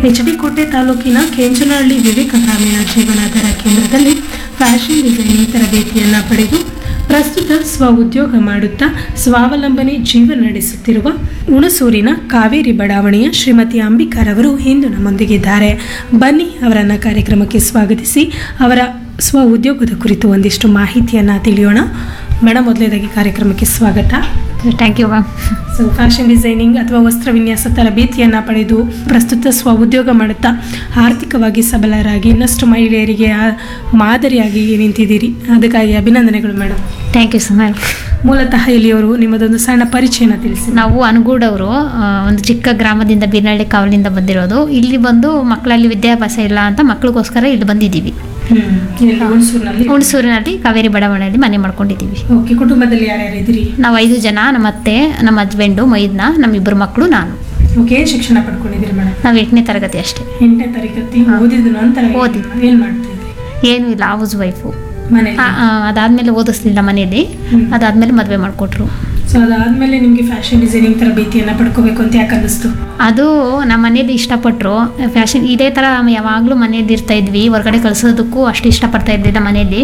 H D ಕೋಟೆ ತಾಲೂಕಿನ ಕೆಂಚನಹಳ್ಳಿ ವಿವೇಕ ಗ್ರಾಮೀಣ ಜೀವನಾಧಾರ ಕೇಂದ್ರದಲ್ಲಿ ಫ್ಯಾಷನ್ ಡಿಸೈನಿಂಗ್ ತರಬೇತಿಯನ್ನು ಪಡೆದು ಪ್ರಸ್ತುತ ಸ್ವ ಉದ್ಯೋಗ ಮಾಡುತ್ತಾ ಸ್ವಾವಲಂಬನೆ ಜೀವನ ನಡೆಸುತ್ತಿರುವ ಹುಣಸೂರಿನ ಕಾವೇರಿ ಬಡಾವಣೆಯ ಶ್ರೀಮತಿ ಅಂಬಿಕಾರವರು ಇಂದು ನಮ್ಮೊಂದಿಗಿದ್ದಾರೆ ಬನ್ನಿ ಅವರನ್ನು ಕಾರ್ಯಕ್ರಮಕ್ಕೆ ಸ್ವಾಗತಿಸಿ ಅವರ ಸ್ವ ಉದ್ಯೋಗದ ಕುರಿತು ಒಂದಿಷ್ಟು ಮಾಹಿತಿಯನ್ನು ತಿಳಿಯೋಣ ಮೇಡಮ್ ಮೊದಲನೇದಾಗಿ ಕಾರ್ಯಕ್ರಮಕ್ಕೆ ಸ್ವಾಗತ thank you ma'am so fashion designing ಅಥವಾ ವಸ್ತ್ರ ವಿನ್ಯಾಸ ತರಬೇತಿಯನ್ನು ಪಡೆದು ಪ್ರಸ್ತುತ ಸ್ವ ಉದ್ಯೋಗ ಮಾಡುತ್ತಾ ಆರ್ಥಿಕವಾಗಿ ಸಬಲರಾಗಿ ಇನ್ನಷ್ಟು ಮಹಿಳೆಯರಿಗೆ ಆ ಮಾದರಿಯಾಗಿ ನಿಂತಿದ್ದೀರಿ ಅದಕ್ಕಾಗಿ ಅಭಿನಂದನೆಗಳು madam thank you so ma'am ಮೂಲತಃ ಇಲ್ಲಿಯವರು ನಿಮ್ಮದೊಂದು ಸಣ್ಣ ಪರಿಚಯನ ತಿಳಿಸಿ ನಾವು ಅನಗೂಡವರು ಒಂದು ಚಿಕ್ಕ ಗ್ರಾಮದಿಂದ ಬೀರ್ನಳ್ಳಿ ಕಾವಲಿಂದ ಬಂದಿರೋದು ಇಲ್ಲಿ ಬಂದು ಮಕ್ಕಳಲ್ಲಿ ವಿದ್ಯಾಭ್ಯಾಸ ಇಲ್ಲ ಅಂತ ಮಕ್ಕಳಿಗೋಸ್ಕರ ಇಲ್ಲಿ ಬಂದಿದ್ದೀವಿ ಹ್ಮ್. ಇಲ್ಲಿ ಹುಣಸೂರಿನಲ್ಲಿ ಹುಣಸೂರಿನಲ್ಲಿ ಕಾವೇರಿ ಬಡಾವಣೆಯಲ್ಲಿ ಮನೆ ಮಾಡ್ಕೊಂಡಿದ್ದೀವಿ ಓಕೆ ಕುಟುಂಬದಲ್ಲಿ ಯಾರ್ಯಾರು ಇದ್ದೀರಿ ನಾವು ಐದು ಜನ ನಮ್ಮ ಅತ್ತೆ ನಮ್ಮ ಹಸ್ಬೆಂಡು ಮೈದ್ನ ನಮ್ಮಿಬ್ಬರು ಮಕ್ಕಳು ನಾನು ಓಕೆ ಏನ್ ಶಿಕ್ಷಣ ಪಡ್ಕೊಂಡಿದ್ದೀರಿ ಮೇಡಮ್ ನಾವು ಎಂಟನೇ ತರಗತಿ ಅಷ್ಟೇ ಎಂಟನೇ ತರಗತಿ ಓದಿದ ನಂತರ ಏನ್- ಓದಿದ್ದು. ಏನ್ ಮಾಡ್ತಿದ್ರಿ ಏನೂ ಇಲ್ಲ ಹೌಸ್ ವೈಫು ಮನೇಲಿ ಅದಾದ್ಮೇಲೆ ಓದಿಸ್ಲಿಲ್ಲ ಮನೇಲಿ ಹ್ಮ್. ಅದಾದ್ಮೇಲೆ ಮದುವೆ ಮಾಡಿಕೊಟ್ರು ಸೊ ಅದಾದ್ಮೇಲೆ ನಿಮ್ಗೆ ಫ್ಯಾಷನ್ ಡಿಸೈನಿಂಗ್ ತರಬೇತಿಯನ್ನ ಪಡ್ಕೋಬೇಕು ಅಂತ ಯಾಕೆ ಅನ್ನಿಸ್ತು ಅದು ನಮ್ಮ ಮನೇಲಿ ಇಷ್ಟಪಟ್ಟರು ಫ್ಯಾಷನ್ ಇದೇ ಥರ ಯಾವಾಗಲೂ ಮನೇಲಿ ಇರ್ತಾ ಇದ್ವಿ ಹೊರಗಡೆ ಕಳ್ಸೋದಕ್ಕೂ ಅಷ್ಟು ಇಷ್ಟಪಡ್ತಾ ಇದ್ದಿಲ್ಲ ಮನೇಲಿ